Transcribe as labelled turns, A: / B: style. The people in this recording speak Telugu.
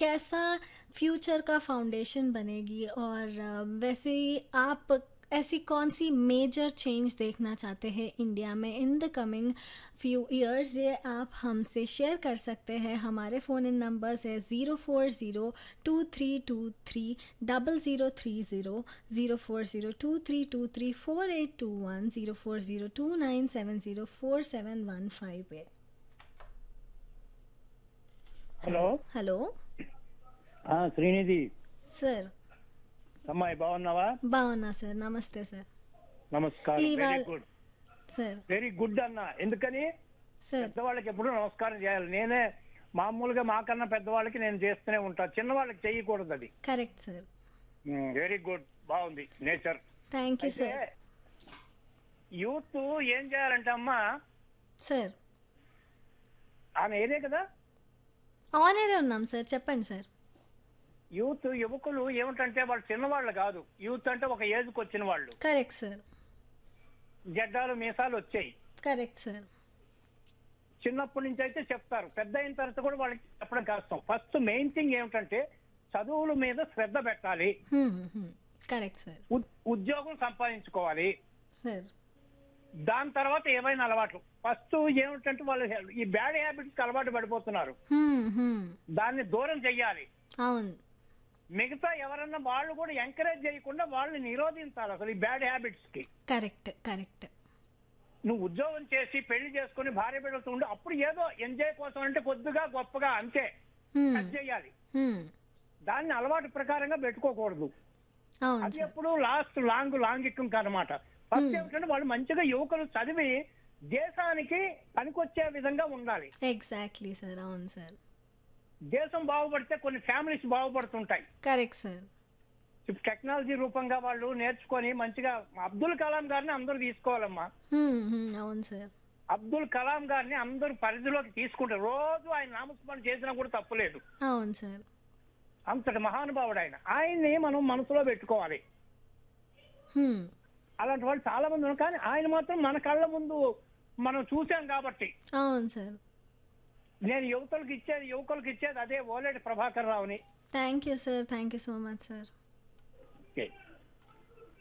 A: कैसा फ्यूचर का फाउंडेशन बनेगी और अ, वैसे ही आप ऐसी कौन सी मेजर चेंज देखना चाहते हैं इंडिया में in the coming few years ये आप हमसे शेयर कर सकते हैं हमारे फ़ोन इन नंबर्स है zero four zero two three two three double zero three zero zero four zero two three two three four eight two one zero four zero two nine seven zero four seven one five eight
B: hello
A: hello
B: ఆ, శ్రీనిధి
A: సార్
B: అమ్మాయి బాగున్నావా
A: బాగున్నా సార్ నమస్తే సార్
B: నమస్కారం వెరీ
A: ఇవాళ-
B: గుడ్
A: సార్
B: వెరీ గుడ్ అన్న ఎందుకని
A: సార్
B: పెద్దవాళ్ళకి ఎప్పుడు నమస్కారం చేయాలి నేనే మామూలుగా మాకన్నా పెద్దవాళ్ళకి నేను చేస్తూనే ఉంటా చిన్నవాళ్ళకి చేయకూడదు అది
A: కరెక్ట్ సార్
B: వెరీ గుడ్ బాగుంది నేచర్
A: థ్యాంక్ యూ
B: అయితే
A: సార్
B: యూత్ ఏం చేయాలంటే అమ్మా
A: సార్
B: ఆమె ఏదే కదా
A: ఆన్ ఎయిరే ఉన్నాం సార్ చెప్పండి సార్
B: యూత్ యువకులు ఏమిటంటే వాళ్ళు చిన్నవాళ్ళు కాదు యూత్ అంటే ఒక ఏజ్కి వచ్చిన వాళ్ళు
A: కరెక్ట్ సార్
B: జడ్డాలు మీసాలు వచ్చాయి
A: కరెక్ట్ సార్
B: చిన్నప్పటి నుంచి అయితే చెప్తారు పెద్ద అయిన తర్వాత కూడా వాళ్ళకి చెప్పడం కష్టం ఫస్ట్ మెయిన్ థింగ్ ఏమిటంటే చదువుల మీద శ్రద్ధ పెట్టాలి
A: కరెక్ట్ సార్
B: ఉద్- ఉద్యోగం సంపాదించుకోవాలి
A: సార్
B: దాని తర్వాత ఏమైనా అలవాట్లు ఫస్ట్ ఏమిటంటే వాళ్ళు ఈ బ్యాడ్ హ్యాబిట్స్ అలవాటు పడిపోతున్నారు దాన్ని దూరం చెయ్యాలి
A: అవును
B: మిగతా ఎవరన్నా వాళ్ళు కూడా ఎంకరేజ్ చేయకుండా వాళ్ళని నిరోధించాలి అసలు ఈ బ్యాడ్ హ్యాబిట్స్ కి
A: కరెక్ట్ కరెక్ట్
B: నువ్వు ఉద్యోగం చేసి పెళ్లి చేసుకుని భార్య బిడ్డలతో ఉండి అప్పుడు ఏదో ఎంజాయ్ కోసం అంటే కొద్దిగా గొప్పగా అంతే అది చేయాలి దాన్ని అలవాటు ప్రకారంగా పెట్టుకోకూడదు
A: అవును
B: అది
A: సార్
B: ఎప్పుడు లాస్ట్ లాంగ్ లాంగ్ ఎక్కువ అనమాట ఫస్ట్ ఏమిటంటే వాళ్ళు మంచిగా యువకులు చదివి దేశానికి పనికొచ్చే విధంగా ఉండాలి
A: ఎగ్జాక్ట్లీ సార్ అవును సార్
B: దేశం బాగుపడితే కొన్ని ఫ్యామిలీస్ బాగుపడుతుంటాయి
A: కరెక్ట్ సార్
B: ఇప్పుడు టెక్నాలజీ రూపంగా వాళ్ళు నేర్చుకొని మంచిగా అబ్దుల్ కలాం గారిని అందరూ తీసుకోవాలమ్మా
A: అవును సార్
B: అబ్దుల్ కలాం గారిని అందరూ పరిధిలోకి తీసుకుంటారు రోజు ఆయన నామస్మరణ చేసినా కూడా తప్పులేదు
A: అవును సార్
B: అంతటి మహానుభావుడు ఆయన ఆయన్ని మనం మనసులో పెట్టుకోవాలి అలాంటి వాళ్ళు చాలా మంది ఉన్నారు కానీ ఆయన మాత్రం మన కళ్ళ ముందు మనం చూసాం కాబట్టి
A: అవును సార్
B: నేను యువతలకు ఇచ్చేది యువకులకు ఇచ్చేది అదే ఓలేటి ప్రభాకర్ రావుని
A: thank you sir thank you so much sir
B: okay